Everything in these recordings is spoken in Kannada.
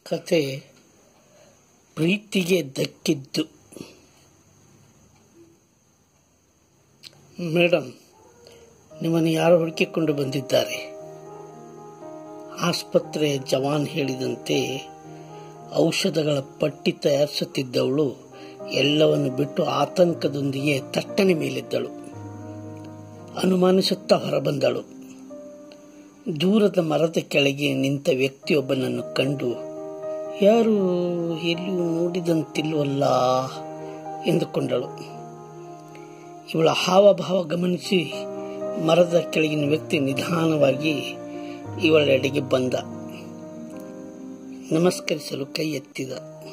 ಕತೆ ಪ್ರೀತಿಗೆ ದಕ್ಕಿದ್ದು ಮೇಡಮ್ ನಿಮ್ಮನ್ನು ಯಾರು ಹುಡುಕಿಕೊಂಡು ಬಂದಿದ್ದಾರೆ ಆಸ್ಪತ್ರೆ ಜವಾನ್ ಹೇಳಿದಂತೆ ಔಷಧಗಳ ಪಟ್ಟಿ ತಯಾರಿಸುತ್ತಿದ್ದವಳು ಎಲ್ಲವನ್ನು ಬಿಟ್ಟು ಆತಂಕದೊಂದಿಗೆ ತಟ್ಟನೆ ಮೇಲಿದ್ದಳು ಅನುಮಾನಿಸುತ್ತಾ ಹೊರಬಂದಳು ದೂರದ ಮರದ ಕೆಳಗೆ ನಿಂತ ವ್ಯಕ್ತಿಯೊಬ್ಬನನ್ನು ಕಂಡು ಯಾರು ಎಲ್ಲಿಯೂ ನೋಡಿದಂತಿಲ್ವಲ್ಲ ಎಂದುಕೊಂಡಳು ಇವಳ ಹಾವಭಾವ ಗಮನಿಸಿ ಮರದ ಕೆಳಗಿನ ವ್ಯಕ್ತಿ ನಿಧಾನವಾಗಿ ಇವಳೆಡೆಗೆ ಬಂದ ನಮಸ್ಕರಿಸಲು ಕೈ ಎತ್ತಿದ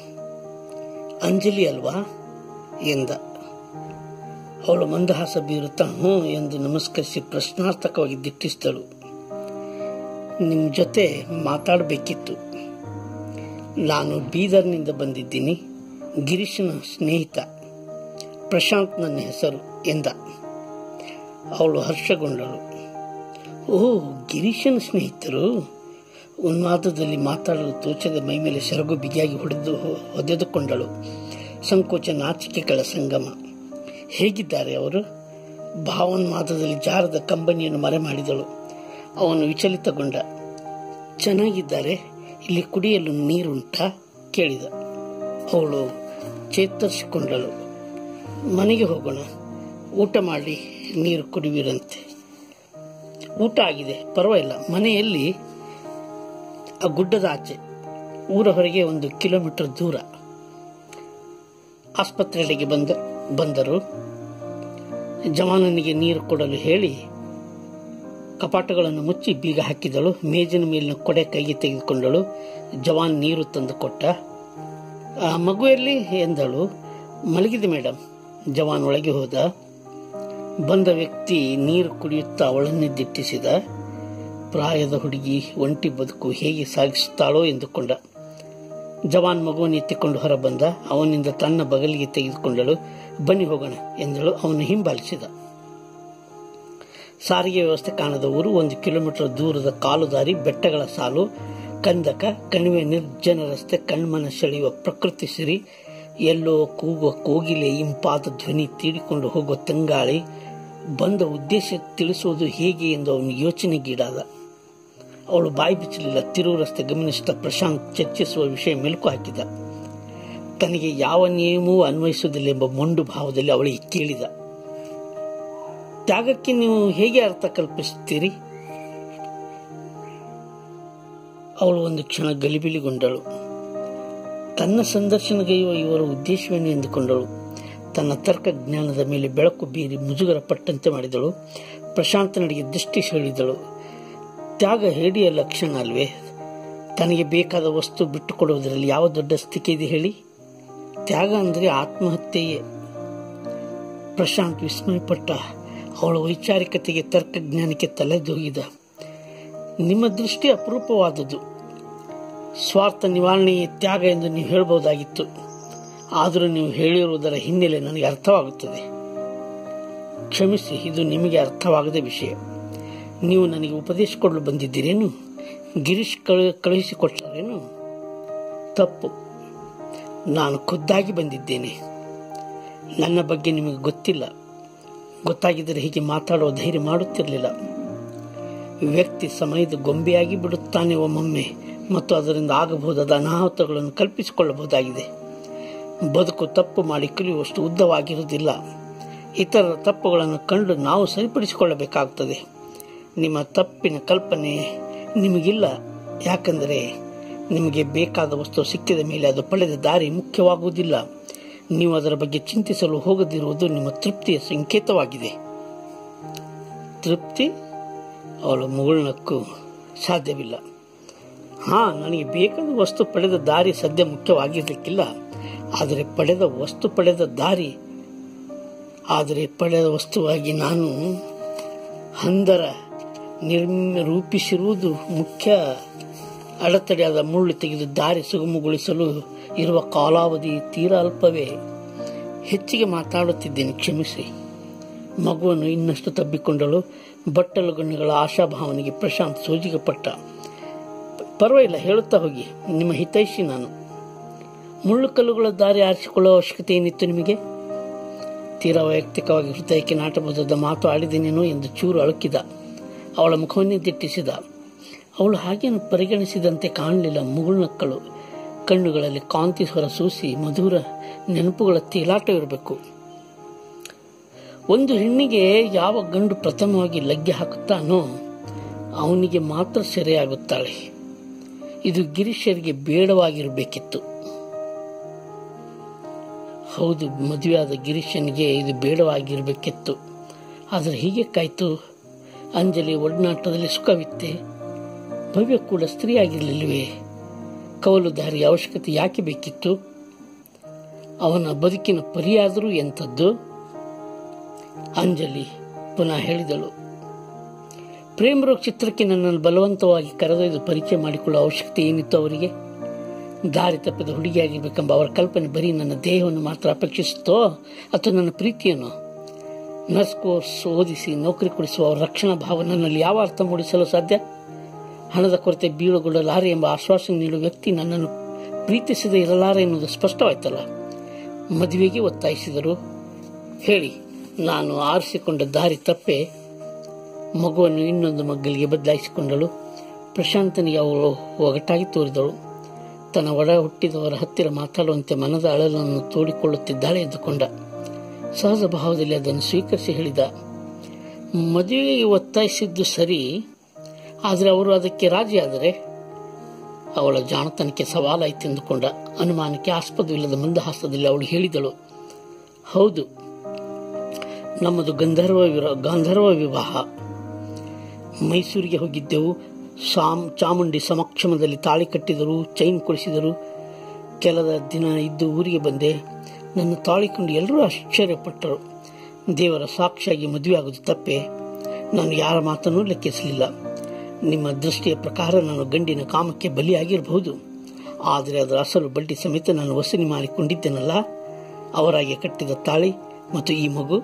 ಅಂಜಲಿ ಅಲ್ವಾ ಎಂದ ಅವಳು ಮಂದಹಾಸ ಬೀರುತ್ತಾ ಹ್ಞೂ ಎಂದು ನಮಸ್ಕರಿಸಿ ಪ್ರಶ್ನಾರ್ಥಕವಾಗಿ ದಿಟ್ಟಿಸಿದಳು ನಿಮ್ಮ ಜೊತೆ ಮಾತಾಡಬೇಕಿತ್ತು ನಾನು ಬೀದರ್ನಿಂದ ಬಂದಿದ್ದೀನಿ ಗಿರೀಶನ ಸ್ನೇಹಿತ ಪ್ರಶಾಂತ್ ನನ್ನ ಹೆಸರು ಎಂದ ಅವಳು ಹರ್ಷಗೊಂಡಳು ಓ ಗಿರೀಶನ ಸ್ನೇಹಿತರು ಉನ್ಮಾದದಲ್ಲಿ ಮಾತಾಡಲು ತೋಚದ ಮೈಮೇಲೆ ಸೆರಗು ಬಿಗಿಯಾಗಿ ಹೊಡೆದು ಹೊದೆದುಕೊಂಡಳು ಸಂಕೋಚ ನಾಚಿಕೆಗಳ ಸಂಗಮ ಹೇಗಿದ್ದಾರೆ ಅವರು ಭಾವನ್ಮಾದದಲ್ಲಿ ಜಾರದ ಕಂಬನಿಯನ್ನು ಮರೆ ಮಾಡಿದಳು ಅವನು ವಿಚಲಿತಗೊಂಡ ಚೆನ್ನಾಗಿದ್ದಾರೆ ಇಲ್ಲಿ ಕುಡಿಯಲು ನೀರುಂಟಾ ಕೇಳಿದ ಅವಳು ಚೇತರಿಸಿಕೊಂಡಳು ಮನೆಗೆ ಹೋಗೋಣ ಊಟ ಮಾಡಿ ನೀರು ಕುಡಿವಿರಂತೆ ಊಟ ಆಗಿದೆ ಪರವಾಗಿಲ್ಲ ಮನೆಯಲ್ಲಿ ಆ ಗುಡ್ಡದ ಆಚೆ ಊರ ಹೊರಗೆ ಒಂದು ಕಿಲೋಮೀಟರ್ ದೂರ ಆಸ್ಪತ್ರೆಯಲ್ಲಿಗೆ ಬಂದ ಬಂದರು ಜವಾನನಿಗೆ ನೀರು ಕೊಡಲು ಹೇಳಿ ಕಪಾಟಗಳನ್ನು ಮುಚ್ಚಿ ಬೀಗ ಹಾಕಿದಳು ಮೇಜಿನ ಮೇಲಿನ ಕೊಡೆ ಕೈಗೆ ತೆಗೆದುಕೊಂಡಳು ಜವಾನ್ ನೀರು ತಂದು ಕೊಟ್ಟ ಆ ಮಗುವಲ್ಲಿ ಎಂದಳು ಮಲಗಿದೆ ಮೇಡಮ್ ಜವಾನ್ ಒಳಗೆ ಹೋದ ಬಂದ ವ್ಯಕ್ತಿ ನೀರು ಕುಡಿಯುತ್ತಾ ಅವಳನ್ನೇ ದಿಟ್ಟಿಸಿದ ಪ್ರಾಯದ ಹುಡುಗಿ ಒಂಟಿ ಬದುಕು ಹೇಗೆ ಸಾಗಿಸುತ್ತಾಳೋ ಎಂದುಕೊಂಡ ಜವಾನ್ ಮಗುವನ್ನು ಎತ್ತಿಕೊಂಡು ಹೊರಬಂದ ಅವನಿಂದ ತನ್ನ ಬಗಲಿಗೆ ತೆಗೆದುಕೊಂಡಳು ಬನ್ನಿ ಹೋಗೋಣ ಎಂದಳು ಅವನು ಹಿಂಬಾಲಿಸಿದ ಸಾರಿಗೆ ವ್ಯವಸ್ಥೆ ಕಾಣದ ಊರು ಒಂದು ಕಿಲೋಮೀಟರ್ ದೂರದ ಕಾಲು ದಾರಿ ಬೆಟ್ಟಗಳ ಸಾಲು ಕಂದಕ ಕಣಿವೆ ನಿರ್ಜನ ರಸ್ತೆ ಕಣ್ಮನ ಸೆಳೆಯುವ ಪ್ರಕೃತಿ ಸಿರಿ ಎಲ್ಲೋ ಕೂಗುವ ಕೋಗಿಲೆ ಇಂಪಾದ ಧ್ವನಿ ತೀಡಿಕೊಂಡು ಹೋಗುವ ತಂಗಾಳಿ ಬಂದ ಉದ್ದೇಶ ತಿಳಿಸುವುದು ಹೇಗೆ ಎಂದು ಅವನು ಯೋಚನೆಗೀಡಾದ ಅವಳು ಬಾಯಿ ಬಿಚ್ಚಲಿಲ್ಲ ತಿರು ರಸ್ತೆ ಗಮನಿಸಿದ ಪ್ರಶಾಂತ್ ಚರ್ಚಿಸುವ ವಿಷಯ ಮೆಲುಕು ಹಾಕಿದ ತನಗೆ ಯಾವ ನಿಯಮವೂ ಅನ್ವಯಿಸುವುದಿಲ್ಲ ಎಂಬ ಮೊಂಡು ಭಾವದಲ್ಲಿ ಅವಳಿಗೆ ಕೇಳಿದ ತ್ಯಾಗಕ್ಕೆ ನೀವು ಹೇಗೆ ಅರ್ಥ ಕಲ್ಪಿಸುತ್ತೀರಿ ಅವಳು ಒಂದು ಕ್ಷಣ ಗಲಿಬಿಲಿಗೊಂಡಳು ತನ್ನ ಸಂದರ್ಶನಗೈಯುವ ಇವರ ಉದ್ದೇಶವೇನು ಎಂದುಕೊಂಡಳು ತನ್ನ ತರ್ಕ ಜ್ಞಾನದ ಮೇಲೆ ಬೆಳಕು ಬೀರಿ ಮುಜುಗರ ಪಟ್ಟಂತೆ ಮಾಡಿದಳು ಪ್ರಶಾಂತನಡಿಗೆ ದೃಷ್ಟಿ ಸೆಳೆದಳು ತ್ಯಾಗ ಹೇಡಿಯ ಲಕ್ಷಣ ಅಲ್ವೇ ತನಗೆ ಬೇಕಾದ ವಸ್ತು ಬಿಟ್ಟುಕೊಡುವುದರಲ್ಲಿ ಯಾವ ದೊಡ್ಡ ಸ್ಥಿತಿ ಇದೆ ಹೇಳಿ ತ್ಯಾಗ ಅಂದರೆ ಆತ್ಮಹತ್ಯೆಯೇ ಪ್ರಶಾಂತ್ ವಿಸ್ಮಯಪಟ್ಟ ಅವಳ ವೈಚಾರಿಕತೆಗೆ ತರ್ಕಜ್ಞಾನಕ್ಕೆ ತಲೆದೂಗಿದ ನಿಮ್ಮ ದೃಷ್ಟಿ ಅಪರೂಪವಾದುದು ಸ್ವಾರ್ಥ ನಿವಾರಣೆಯೇ ತ್ಯಾಗ ಎಂದು ನೀವು ಹೇಳಬಹುದಾಗಿತ್ತು ಆದರೂ ನೀವು ಹೇಳಿರುವುದರ ಹಿನ್ನೆಲೆ ನನಗೆ ಅರ್ಥವಾಗುತ್ತದೆ ಕ್ಷಮಿಸಿ ಇದು ನಿಮಗೆ ಅರ್ಥವಾಗದ ವಿಷಯ ನೀವು ನನಗೆ ಉಪದೇಶ ಕೊಡಲು ಬಂದಿದ್ದೀರೇನು ಗಿರೀಶ್ ಕಳುಹಿಸಿಕೊಟ್ಟರೇನು ತಪ್ಪು ನಾನು ಖುದ್ದಾಗಿ ಬಂದಿದ್ದೇನೆ ನನ್ನ ಬಗ್ಗೆ ನಿಮಗೆ ಗೊತ್ತಿಲ್ಲ ಗೊತ್ತಾಗಿದ್ದರೆ ಹೀಗೆ ಮಾತಾಡುವ ಧೈರ್ಯ ಮಾಡುತ್ತಿರಲಿಲ್ಲ ವ್ಯಕ್ತಿ ಸಮಯದ ಗೊಂಬೆಯಾಗಿ ಬಿಡುತ್ತಾನೆ ಒಮ್ಮೊಮ್ಮೆ ಮತ್ತು ಅದರಿಂದ ಆಗಬಹುದಾದ ಅನಾಹುತಗಳನ್ನು ಕಲ್ಪಿಸಿಕೊಳ್ಳಬಹುದಾಗಿದೆ ಬದುಕು ತಪ್ಪು ಮಾಡಿ ಕಲಿಯುವಷ್ಟು ಉದ್ದವಾಗಿರುವುದಿಲ್ಲ ಇತರರ ತಪ್ಪುಗಳನ್ನು ಕಂಡು ನಾವು ಸರಿಪಡಿಸಿಕೊಳ್ಳಬೇಕಾಗುತ್ತದೆ ನಿಮ್ಮ ತಪ್ಪಿನ ಕಲ್ಪನೆ ನಿಮಗಿಲ್ಲ ಯಾಕಂದರೆ ನಿಮಗೆ ಬೇಕಾದ ವಸ್ತು ಸಿಕ್ಕಿದ ಮೇಲೆ ಅದು ಪಡೆದ ದಾರಿ ಮುಖ್ಯವಾಗುವುದಿಲ್ಲ ನೀವು ಅದರ ಬಗ್ಗೆ ಚಿಂತಿಸಲು ಹೋಗದಿರುವುದು ನಿಮ್ಮ ತೃಪ್ತಿಯ ಸಂಕೇತವಾಗಿದೆ ತೃಪ್ತಿ ಅವಳ ಮುಗುಳ್ನಕ್ಕೂ ಸಾಧ್ಯವಿಲ್ಲ ಹಾ ನನಗೆ ಬೇಕಾದ ವಸ್ತು ಪಡೆದ ದಾರಿ ಸದ್ಯ ಮುಖ್ಯವಾಗಿರಲಿಕ್ಕಿಲ್ಲ ಆದರೆ ಪಡೆದ ವಸ್ತು ಪಡೆದ ದಾರಿ ಆದರೆ ಪಡೆದ ವಸ್ತುವಾಗಿ ನಾನು ಹಂದರ ನಿರ್ಮ ರೂಪಿಸಿರುವುದು ಮುಖ್ಯ ಅಡೆತಡೆಯಾದ ಮುಳ್ಳು ತೆಗೆದು ದಾರಿ ಸುಗಮಗೊಳಿಸಲು ಇರುವ ಕಾಲಾವಧಿ ತೀರಾ ಅಲ್ಪವೇ ಹೆಚ್ಚಿಗೆ ಮಾತಾಡುತ್ತಿದ್ದೇನೆ ಕ್ಷಮಿಸಿ ಮಗುವನ್ನು ಇನ್ನಷ್ಟು ತಬ್ಬಿಕೊಂಡಳು ಬಟ್ಟಲು ಗಣ್ಣುಗಳ ಆಶಾಭಾವನೆಗೆ ಪ್ರಶಾಂತ್ ಸೋಜಿಗೆ ಪಟ್ಟ ಪರವಾಗಿಲ್ಲ ಹೇಳುತ್ತಾ ಹೋಗಿ ನಿಮ್ಮ ಹಿತೈಷಿ ನಾನು ಮುಳ್ಳು ಕಲ್ಲುಗಳ ದಾರಿ ಆರಿಸಿಕೊಳ್ಳುವ ಅವಶ್ಯಕತೆ ಏನಿತ್ತು ನಿಮಗೆ ತೀರಾ ವೈಯಕ್ತಿಕವಾಗಿ ಹೃದಯಕ್ಕೆ ನಾಟಬಹುದಾದ ಮಾತು ಆಡಿದ್ದೇನೇನೋ ಎಂದು ಚೂರು ಅಳುಕಿದ ಅವಳ ಮುಖವನ್ನೇ ದಿಟ್ಟಿಸಿದ ಅವಳು ಹಾಗೇನು ಪರಿಗಣಿಸಿದಂತೆ ಕಾಣಲಿಲ್ಲ ಮುಗುಳ್ನಕ್ಕಳು ಕಣ್ಣುಗಳಲ್ಲಿ ಕಾಂತಿ ಹೊರ ಸೂಸಿ ಮಧುರ ನೆನಪುಗಳ ತೇಲಾಟವಿರಬೇಕು ಒಂದು ಹೆಣ್ಣಿಗೆ ಯಾವ ಗಂಡು ಪ್ರಥಮವಾಗಿ ಲಗ್ಗೆ ಹಾಕುತ್ತಾನೋ ಅವನಿಗೆ ಮಾತ್ರ ಸೆರೆಯಾಗುತ್ತಾಳೆ ಇದು ಗಿರೀಶರಿಗೆ ಬೇಡವಾಗಿರಬೇಕಿತ್ತು ಹೌದು ಮದುವೆಯಾದ ಗಿರೀಶನಿಗೆ ಇದು ಬೇಡವಾಗಿರಬೇಕಿತ್ತು ಆದರೆ ಹೀಗೆ ಕಾಯ್ತು ಅಂಜಲಿ ಒಡನಾಟದಲ್ಲಿ ಸುಖವಿತ್ತೆ ಭವ್ಯ ಕೂಡ ಸ್ತ್ರೀಯಾಗಿರಲಿಲ್ವೇ ಕವಲು ದಾರಿಯ ಅವಶ್ಯಕತೆ ಯಾಕೆ ಬೇಕಿತ್ತು ಅವನ ಬದುಕಿನ ಪರಿಯಾದರೂ ಎಂಥದ್ದು ಅಂಜಲಿ ಪುನಃ ಹೇಳಿದಳು ಪ್ರೇಮರೋಗ್ ಚಿತ್ರಕ್ಕೆ ನನ್ನನ್ನು ಬಲವಂತವಾಗಿ ಕರೆದೊಯ್ದು ಪರಿಚಯ ಮಾಡಿಕೊಳ್ಳುವ ಅವಶ್ಯಕತೆ ಏನಿತ್ತು ಅವರಿಗೆ ದಾರಿ ತಪ್ಪಿದ ಹುಡುಗಿಯಾಗಿರ್ಬೇಕೆಂಬ ಅವರ ಕಲ್ಪನೆ ಬರೀ ನನ್ನ ದೇಹವನ್ನು ಮಾತ್ರ ಅಪೇಕ್ಷಿಸುತ್ತೋ ಅಥವಾ ನನ್ನ ಪ್ರೀತಿಯನ್ನು ನರ್ಸ್ ಕೋರ್ಸ್ ಓದಿಸಿ ನೌಕರಿ ಕೊಡಿಸುವ ಅವರ ರಕ್ಷಣಾ ಭಾವ ನನ್ನಲ್ಲಿ ಯಾವ ಅರ್ಥ ಮೂಡಿಸಲು ಸಾಧ್ಯ ಹಣದ ಕೊರತೆ ಬೀಳುಗೊಳ್ಳಲಾರೆ ಎಂಬ ಆಶ್ವಾಸನೆ ನೀಡುವ ವ್ಯಕ್ತಿ ನನ್ನನ್ನು ಪ್ರೀತಿಸದೇ ಇರಲಾರೆ ಎನ್ನುವುದು ಸ್ಪಷ್ಟವಾಯ್ತಲ್ಲ ಮದುವೆಗೆ ಒತ್ತಾಯಿಸಿದರು ಹೇಳಿ ನಾನು ಆರಿಸಿಕೊಂಡ ದಾರಿ ತಪ್ಪೆ ಮಗುವನ್ನು ಇನ್ನೊಂದು ಮಗ್ಗಲಿಗೆ ಬದಲಾಯಿಸಿಕೊಂಡಳು ಪ್ರಶಾಂತನಿಗೆ ಅವಳು ಒಗಟಾಗಿ ತೋರಿದಳು ತನ್ನ ಒಡ ಹುಟ್ಟಿದವರ ಹತ್ತಿರ ಮಾತಾಡುವಂತೆ ಮನದ ಅಳಲನ್ನು ತೋಡಿಕೊಳ್ಳುತ್ತಿದ್ದಾಳೆ ಎಂದುಕೊಂಡ ಸಹಜ ಭಾವದಲ್ಲಿ ಅದನ್ನು ಸ್ವೀಕರಿಸಿ ಹೇಳಿದ ಮದುವೆಗೆ ಒತ್ತಾಯಿಸಿದ್ದು ಸರಿ ಆದರೆ ಅವರು ಅದಕ್ಕೆ ರಾಜಿಯಾದರೆ ಅವಳ ಜಾಣತನಕ್ಕೆ ಸವಾಲಾಯಿತು ಎಂದುಕೊಂಡ ಅನುಮಾನಕ್ಕೆ ಆಸ್ಪದವಿಲ್ಲದ ಮಂದಹಾಸದಲ್ಲಿ ಅವಳು ಹೇಳಿದಳು ಹೌದು ನಮ್ಮದು ಗಂಧರ್ವ ವಿರ- ಗಾಂಧರ್ವ ವಿವಾಹ ಮೈಸೂರಿಗೆ ಹೋಗಿದ್ದೆವು ಸಾಮ್ ಚಾಮುಂಡಿ ಸಮಕ್ಷಮದಲ್ಲಿ ತಾಳಿ ಕಟ್ಟಿದರು ಚೈನ್ ಕೊಡಿಸಿದರು ಕೆಲದ ದಿನ ಇದ್ದು ಊರಿಗೆ ಬಂದೆ ನನ್ನ ತಾಳಿ ಕಂಡು ಎಲ್ಲರೂ ಆಶ್ಚರ್ಯಪಟ್ಟರು ದೇವರ ಸಾಕ್ಷಿಯಾಗಿ ಮದುವೆಯಾಗುವುದು ತಪ್ಪೆ ನಾನು ಯಾರ ಮಾತನ್ನೂ ಲೆಕ್ಕಿಸಲಿಲ್ಲ ನಿಮ್ಮ ದೃಷ್ಟಿಯ ಪ್ರಕಾರ ನಾನು ಗಂಡಿನ ಕಾಮಕ್ಕೆ ಬಲಿಯಾಗಿರಬಹುದು ಆದರೆ ಅದರ ಅಸಲು ಬಡ್ಡಿ ಸಮೇತ ನಾನು ವಸೂಲಿ ಮಾಡಿಕೊಂಡಿದ್ದೇನಲ್ಲ ಅವರಾಗೆ ಕಟ್ಟಿದ ತಾಳಿ ಮತ್ತು ಈ ಮಗು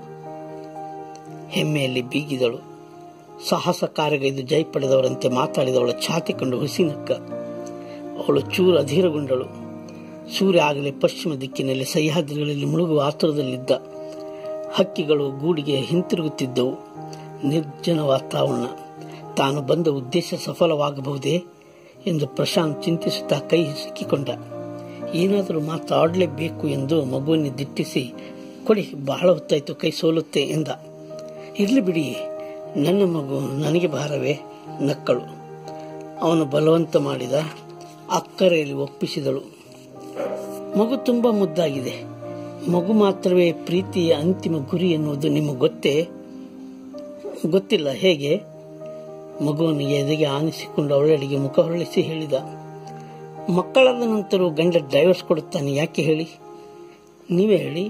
ಹೆಮ್ಮೆಯಲ್ಲಿ ಬೀಗಿದಳು ಸಾಹಸ ಕಾರ್ಯಗೈದು ಜೈ ಪಡೆದವರಂತೆ ಮಾತಾಡಿದವಳ ಛಾತಿ ಕಂಡು ಹುಸಿನಕ್ಕ ಅವಳು ಚೂರು ಅಧೀರಗೊಂಡಳು ಸೂರ್ಯ ಆಗಲೇ ಪಶ್ಚಿಮ ದಿಕ್ಕಿನಲ್ಲಿ ಸಹ್ಯಾದ್ರಿಗಳಲ್ಲಿ ಮುಳುಗುವ ಆತುರದಲ್ಲಿದ್ದ ಹಕ್ಕಿಗಳು ಗೂಡಿಗೆ ಹಿಂತಿರುಗುತ್ತಿದ್ದವು ನಿರ್ಜನ ವಾತಾವರಣ ತಾನು ಬಂದ ಉದ್ದೇಶ ಸಫಲವಾಗಬಹುದೇ ಎಂದು ಪ್ರಶಾಂತ್ ಚಿಂತಿಸುತ್ತಾ ಕೈ ಸಿಕ್ಕಿಕೊಂಡ ಏನಾದರೂ ಮಾತಾಡಲೇಬೇಕು ಎಂದು ಮಗುವನ್ನು ದಿಟ್ಟಿಸಿ ಕೊಡಿ ಬಹಳ ಹೊತ್ತಾಯ್ತು ಕೈ ಸೋಲುತ್ತೆ ಎಂದ ಇರಲಿ ಬಿಡಿ ನನ್ನ ಮಗು ನನಗೆ ಭಾರವೇ ನಕ್ಕಳು ಅವನು ಬಲವಂತ ಮಾಡಿದ ಅಕ್ಕರೆಯಲ್ಲಿ ಒಪ್ಪಿಸಿದಳು ಮಗು ತುಂಬಾ ಮುದ್ದಾಗಿದೆ ಮಗು ಮಾತ್ರವೇ ಪ್ರೀತಿಯ ಅಂತಿಮ ಗುರಿ ಎನ್ನುವುದು ನಿಮಗೆ ಗೊತ್ತೇ ಗೊತ್ತಿಲ್ಲ ಹೇಗೆ ಮಗುವನ್ನು ಎದೆಗೆ ಆನಿಸಿಕೊಂಡು ಅವಳೆಡೆಗೆ ಮುಖ ಹೊರಳಿಸಿ ಹೇಳಿದ ಮಕ್ಕಳಾದ ನಂತರ ಗಂಡ ಡ್ರೈವರ್ಸ್ ಕೊಡುತ್ತಾನೆ ಯಾಕೆ ಹೇಳಿ ನೀವೇ ಹೇಳಿ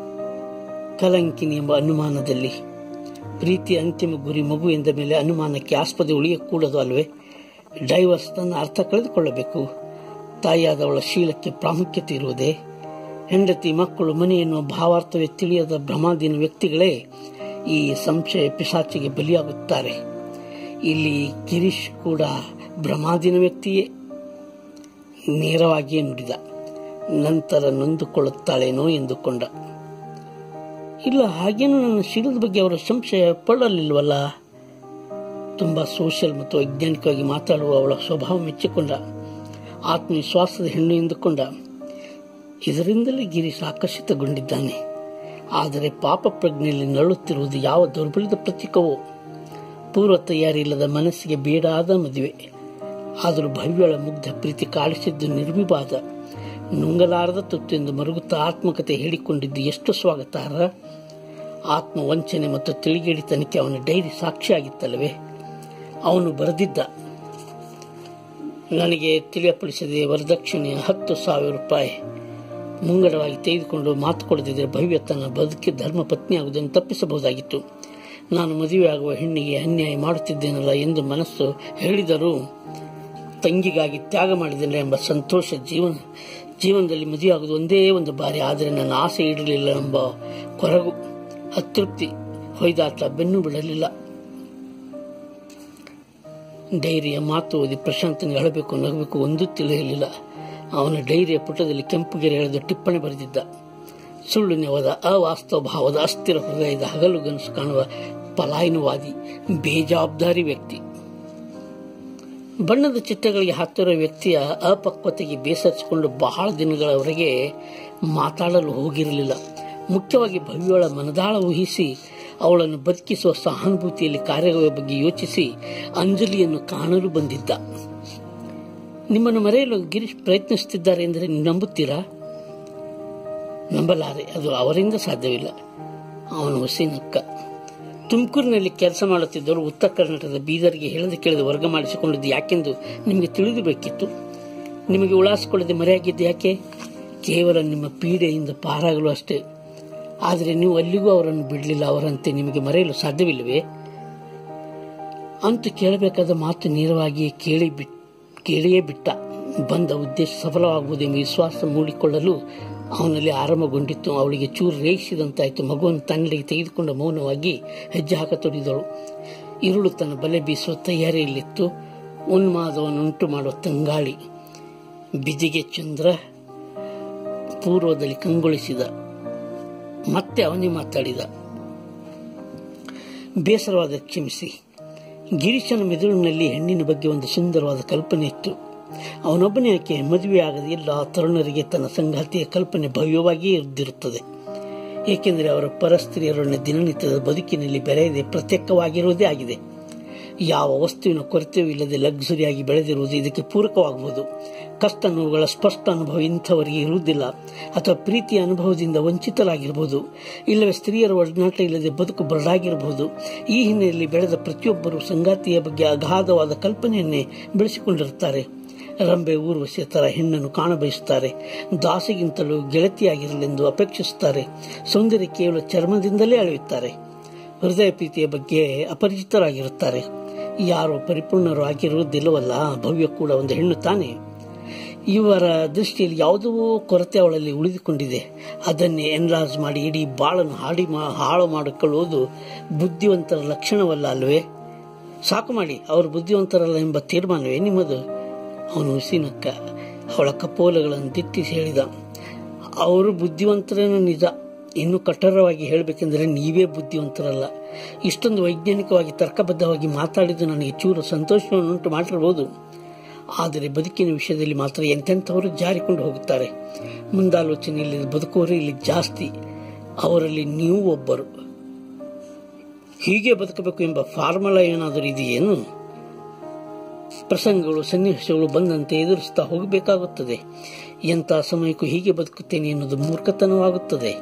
ಕಲಂಕಿನಿ ಎಂಬ ಅನುಮಾನದಲ್ಲಿ ಪ್ರೀತಿಯ ಅಂತಿಮ ಗುರಿ ಮಗು ಎಂದ ಮೇಲೆ ಅನುಮಾನಕ್ಕೆ ಆಸ್ಪದ ಉಳಿಯಕೂಡದು ಅಲ್ವೇ ಡೈವರ್ಸ್ ತನ್ನ ಅರ್ಥ ಕಳೆದುಕೊಳ್ಳಬೇಕು ತಾಯಿಯಾದವಳ ಶೀಲಕ್ಕೆ ಪ್ರಾಮುಖ್ಯತೆ ಇರುವುದೇ ಹೆಂಡತಿ ಮಕ್ಕಳು ಮನೆ ಎನ್ನುವ ಭಾವಾರ್ಥವೇ ತಿಳಿಯದ ಭ್ರಮಾಧೀನ ವ್ಯಕ್ತಿಗಳೇ ಈ ಸಂಶಯ ಪಿಶಾಚಿಗೆ ಬಲಿಯಾಗುತ್ತಾರೆ ಇಲ್ಲಿ ಗಿರೀಶ್ ಕೂಡ ಭ್ರಮಾಧೀನ ವ್ಯಕ್ತಿಯೇ ನೇರವಾಗಿಯೇ ನುಡಿದ ನಂತರ ನೊಂದುಕೊಳ್ಳುತ್ತಾಳೇನೋ ಎಂದುಕೊಂಡ ಇಲ್ಲ ಹಾಗೇನು ನನ್ನ ಶೀಲದ ಬಗ್ಗೆ ಅವರ ಸಂಶಯ ಪಡಲಿಲ್ವಲ್ಲ ತುಂಬಾ ಸೋಷಿಯಲ್ ಮತ್ತು ವೈಜ್ಞಾನಿಕವಾಗಿ ಮಾತಾಡುವ ಅವಳ ಸ್ವಭಾವ ಮೆಚ್ಚಿಕೊಂಡ ಆತ್ಮವಿಶ್ವಾಸದ ಹೆಣ್ಣು ಎಂದುಕೊಂಡ ಇದರಿಂದಲೇ ಗಿರೀಶ್ ಆಕರ್ಷಿತಗೊಂಡಿದ್ದಾನೆ ಆದರೆ ಪಾಪ ಪ್ರಜ್ಞೆಯಲ್ಲಿ ನರಳುತ್ತಿರುವುದು ಯಾವ ದೌರ್ಬಲ್ಯದ ಪ್ರತೀಕವೋ ಪೂರ್ವ ತಯಾರಿ ಇಲ್ಲದ ಮನಸ್ಸಿಗೆ ಬೇಡಾದ ಮದುವೆ ಆದರೂ ಭವ್ಯಳ ಮುಗ್ಧ ಪ್ರೀತಿ ಕಾಡಿಸಿದ್ದು ನಿರ್ವಿವಾದ ನುಂಗಲಾರದ ತುತ್ತು ಎಂದು ಮರುಗುತ್ತಾ ಆತ್ಮಕತೆ ಹೇಳಿಕೊಂಡಿದ್ದು ಎಷ್ಟು ಸ್ವಾಗತಾರ್ಹ ಆತ್ಮ ವಂಚನೆ ಮತ್ತು ತಿಳಿಗೇಡಿತನಕ್ಕೆ ಅವನ ಡೈರಿ ಸಾಕ್ಷಿಯಾಗಿತ್ತಲ್ಲವೇ ಅವನು ಬರೆದಿದ್ದ ನನಗೆ ತಿಳಿಯಪಡಿಸದೆ ವರದಕ್ಷಿಣೆ ಹತ್ತು ಸಾವಿರ ರೂಪಾಯಿ ಮುಂಗಡವಾಗಿ ತೆಗೆದುಕೊಂಡು ಮಾತು ಕೊಡದಿದ್ದರೆ ಭವ್ಯ ತನ್ನ ಬದುಕಿ ಧರ್ಮ ಪತ್ನಿಯಾಗುವುದನ್ನು ತಪ್ಪಿಸಬಹುದಾಗಿತ್ತು ನಾನು ಮದುವೆಯಾಗುವ ಹೆಣ್ಣಿಗೆ ಅನ್ಯಾಯ ಮಾಡುತ್ತಿದ್ದೇನಲ್ಲ ಎಂದು ಮನಸ್ಸು ಹೇಳಿದರೂ ತಂಗಿಗಾಗಿ ತ್ಯಾಗ ಮಾಡಿದ್ದೇನೆ ಎಂಬ ಸಂತೋಷ ಜೀವನ ಜೀವನದಲ್ಲಿ ಮದುವೆಯಾಗುವುದು ಒಂದೇ ಒಂದು ಬಾರಿ ಆದರೆ ನನ್ನ ಆಸೆ ಇಡಲಿಲ್ಲ ಎಂಬ ಕೊರಗು ಅತೃಪ್ತಿ ಹೊಯ್ದಾಟ ಬೆನ್ನು ಬಿಡಲಿಲ್ಲ ಡೈರಿಯ ಮಾತು ಓದಿ ಪ್ರಶಾಂತನಿಗೆ ಅಳಬೇಕು ನಗಬೇಕು ಒಂದೂ ತಿಳಿಯಲಿಲ್ಲ ಅವನ ಡೈರಿಯ ಪುಟದಲ್ಲಿ ಕೆಂಪುಗೆರೆ ಎಳೆದು ಟಿಪ್ಪಣಿ ಬರೆದಿದ್ದ ಸುಳ್ಳು ನೆವದ ಅವಾಸ್ತವ ಭಾವದ ಅಸ್ಥಿರ ಹೃದಯದ ಹಗಲು ಗನಸು ಕಾಣುವ ಪಲಾಯನವಾದಿ ಬೇಜವಾಬ್ದಾರಿ ವ್ಯಕ್ತಿ ಬಣ್ಣದ ಚಿಟ್ಟಗಳಿಗೆ ಹತ್ತಿರುವ ವ್ಯಕ್ತಿಯ ಅಪಕ್ವತೆಗೆ ಬೇಸರಿಸಿಕೊಂಡು ಬಹಳ ದಿನಗಳವರೆಗೆ ಮಾತಾಡಲು ಹೋಗಿರಲಿಲ್ಲ ಮುಖ್ಯವಾಗಿ ಭವ್ಯಳ ಮನದಾಳ ಊಹಿಸಿ ಅವಳನ್ನು ಬದುಕಿಸುವ ಸಹಾನುಭೂತಿಯಲ್ಲಿ ಕಾರ್ಯಗಳ ಬಗ್ಗೆ ಯೋಚಿಸಿ ಅಂಜಲಿಯನ್ನು ಕಾಣಲು ಬಂದಿದ್ದ ನಿಮ್ಮನ್ನು ಮರೆಯಲು ಗಿರೀಶ್ ಪ್ರಯತ್ನಿಸುತ್ತಿದ್ದಾರೆ ಎಂದರೆ ನೀವು ನಂಬುತ್ತೀರಾ ನಂಬಲಾರೆ ಅದು ಅವರಿಂದ ಸಾಧ್ಯವಿಲ್ಲ ಅವನು ಹುಸೇನಕ್ಕ ತುಮಕೂರಿನಲ್ಲಿ ಕೆಲಸ ಮಾಡುತ್ತಿದ್ದರು ಉತ್ತರ ಕರ್ನಾಟಕದ ಬೀದರ್ಗೆ ಹೇಳದೆ ಕೇಳದೆ ವರ್ಗ ಮಾಡಿಸಿಕೊಂಡಿದ್ದು ಯಾಕೆಂದು ನಿಮಗೆ ತಿಳಿದು ಬೇಕಿತ್ತು ನಿಮಗೆ ಉಳಾಸಿಕೊಳ್ಳದೆ ಮರೆಯಾಗಿದ್ದು ಯಾಕೆ ಕೇವಲ ನಿಮ್ಮ ಪೀಡೆಯಿಂದ ಪಾರಾಗಲು ಅಷ್ಟೇ ಆದರೆ ನೀವು ಅಲ್ಲಿಗೂ ಅವರನ್ನು ಬಿಡಲಿಲ್ಲ ಅವರಂತೆ ನಿಮಗೆ ಮರೆಯಲು ಸಾಧ್ಯವಿಲ್ಲವೇ ಅಂತೂ ಕೇಳಬೇಕಾದ ಮಾತು ನೇರವಾಗಿ ಕೇಳಿ ಬಿಟ್ ಕೇಳಿಯೇ ಬಿಟ್ಟ ಬಂದ ಉದ್ದೇಶ ಸಫಲವಾಗುವುದೆಂಬ ವಿಶ್ವಾಸ ಮೂಡಿಕೊಳ್ಳಲು ಅವನಲ್ಲಿ ಆರಂಭಗೊಂಡಿತ್ತು ಅವಳಿಗೆ ಚೂರು ರೇಗಿಸಿದಂತಾಯಿತು ಮಗುವನ್ನು ತನ್ನೆಡೆಗೆ ತೆಗೆದುಕೊಂಡ ಮೌನವಾಗಿ ಹೆಜ್ಜೆ ಹಾಕತೊಡಿದಳು ഇരുಳು ತನ್ನ ಬಲೆ ಬೀಸುವ ತಯಾರಿಯಲ್ಲಿತ್ತು ಉನ್ಮಾದವನ್ನುಂಟು ಮಾಡುವ ತಂಗಾಳಿ ಬಿದಿಗೆ ಚಂದ್ರ ಪೂರ್ವದಲ್ಲಿ ಕಂಗೊಳಿಸಿದ ಮತ್ತೆ ಅವನೇ ಮಾತಾಡಿದ ಬೇಸರವಾದ ಕ್ಷಮಿಸಿ ಗಿರೀಶನ ಮೆದುಳಿನಲ್ಲಿ ಹೆಣ್ಣಿನ ಬಗ್ಗೆ ಒಂದು ಸುಂದರವಾದ ಕಲ್ಪನೆ ಇತ್ತು ಅವನೊಬ್ಬನೇ ಆಕೆ ಮದುವೆಯಾಗದ ಎಲ್ಲ ತರುಣರಿಗೆ ತನ್ನ ಸಂಗಾತಿಯ ಕಲ್ಪನೆ ಭವ್ಯವಾಗಿಯೇ ಇದ್ದಿರುತ್ತದೆ ಏಕೆಂದರೆ ಅವರ ಪರಸ್ತ್ರೀಯರೊಡನೆ ದಿನನಿತ್ಯದ ಬದುಕಿನಲ್ಲಿ ಬೆರೆಯದೆ ಪ್ರತ್ಯೇಕವಾಗಿರುವುದೇ ಆಗಿದೆ ಯಾವ ವಸ್ತುವಿನ ಕೊರತೆಯೂ ಇಲ್ಲದೆ ಲಕ್ಸುರಿಯಾಗಿ ಬೆಳೆದಿರುವುದು ಇದಕ್ಕೆ ಪೂರಕವಾಗಬಹುದು ಕಷ್ಟ ನೋವುಗಳ ಸ್ಪಷ್ಟ ಅನುಭವ ಇಂಥವರಿಗೆ ಇರುವುದಿಲ್ಲ ಅಥವಾ ಪ್ರೀತಿಯ ಅನುಭವದಿಂದ ವಂಚಿತರಾಗಿರಬಹುದು ಇಲ್ಲವೇ ಸ್ತ್ರೀಯರ ಒಡನಾಟ ಇಲ್ಲದೆ ಬದುಕು ಬರಡಾಗಿರಬಹುದು ಈ ಹಿನ್ನೆಲೆಯಲ್ಲಿ ಬೆಳೆದ ಪ್ರತಿಯೊಬ್ಬರು ಸಂಗಾತಿಯ ಬಗ್ಗೆ ಅಗಾಧವಾದ ಕಲ್ಪನೆಯನ್ನೇ ಬೆಳೆಸಿಕೊಂಡಿರುತ್ತಾರೆ ರಂಬೆ ಊರ್ವಶಿಯ ತರ ಹೆಣ್ಣನ್ನು ಕಾಣಬಯಸುತ್ತಾರೆ ದಾಸಿಗಿಂತಲೂ ಗೆಳತಿಯಾಗಿರಲೆಂದು ಅಪೇಕ್ಷಿಸುತ್ತಾರೆ ಸೌಂದರ್ಯ ಕೇವಲ ಚರ್ಮದಿಂದಲೇ ಅಳೆಯುತ್ತಾರೆ ಹೃದಯ ಪ್ರೀತಿಯ ಬಗ್ಗೆ ಅಪರಿಚಿತರಾಗಿರುತ್ತಾರೆ ಯಾರು ಪರಿಪೂರ್ಣರು ಆಗಿರುವುದಿಲ್ಲವಲ್ಲ ಭವ್ಯ ಕೂಡ ಒಂದು ಹೆಣ್ಣು ತಾನೆ ಇವರ ದೃಷ್ಟಿಯಲ್ಲಿ ಯಾವುದೋ ಕೊರತೆ ಅವಳಲ್ಲಿ ಉಳಿದುಕೊಂಡಿದೆ ಅದನ್ನೇ ಎನ್ಲಾರ್ಜ್ ಮಾಡಿ ಇಡೀ ಬಾಳನ್ನು ಹಾಡಿ ಹಾಳು ಮಾಡಿಕೊಳ್ಳುವುದು ಬುದ್ಧಿವಂತರ ಲಕ್ಷಣವಲ್ಲ ಅಲ್ವೇ ಸಾಕು ಮಾಡಿ ಅವರು ಬುದ್ಧಿವಂತರಲ್ಲ ಎಂಬ ತೀರ್ಮಾನವೇ ನಿಮ್ಮದು ಅವನು ಹುಸಿನಕ್ಕ ಅವಳ ಕಪೋಲಗಳನ್ನು ದಿಟ್ಟಿಸಿ ಹೇಳಿದ ಅವರು ಬುದ್ಧಿವಂತರೇನು ನಿಜ ಇನ್ನು ಕಠೋರವಾಗಿ ಹೇಳಬೇಕೆಂದರೆ ನೀವೇ ಬುದ್ಧಿವಂತರಲ್ಲ ಇಷ್ಟೊಂದು ವೈಜ್ಞಾನಿಕವಾಗಿ ತರ್ಕಬದ್ಧವಾಗಿ ಮಾತಾಡಿದ್ದು ನನಗೆ ಚೂರು ಸಂತೋಷವನ್ನುಂಟು ಮಾಡಿರಬಹುದು ಆದರೆ ಬದುಕಿನ ವಿಷಯದಲ್ಲಿ ಮಾತ್ರ ಎಂತೆಂಥವರು ಜಾರಿಕೊಂಡು ಹೋಗುತ್ತಾರೆ ಮುಂದಾಲೋಚನೆ ಇಲ್ಲದೆ ಬದುಕುವವರು ಇಲ್ಲಿ ಜಾಸ್ತಿ ಅವರಲ್ಲಿ ನೀವು ಒಬ್ಬರು ಹೀಗೆ ಬದುಕಬೇಕು ಎಂಬ ಫಾರ್ಮುಲಾ ಏನಾದರೂ ಇದೆಯೇನು ಪ್ರಸಂಗಗಳು ಸನ್ನಿವೇಶಗಳು ಬಂದಂತೆ ಎದುರಿಸ್ತಾ ಹೋಗಬೇಕಾಗುತ್ತದೆ ಎಂಥ ಸಮಯಕ್ಕೂ ಹೀಗೆ ಬದುಕುತ್ತೇನೆ ಎನ್ನುವುದು ಮೂರ್ಖತನವಾಗುತ್ತದೆ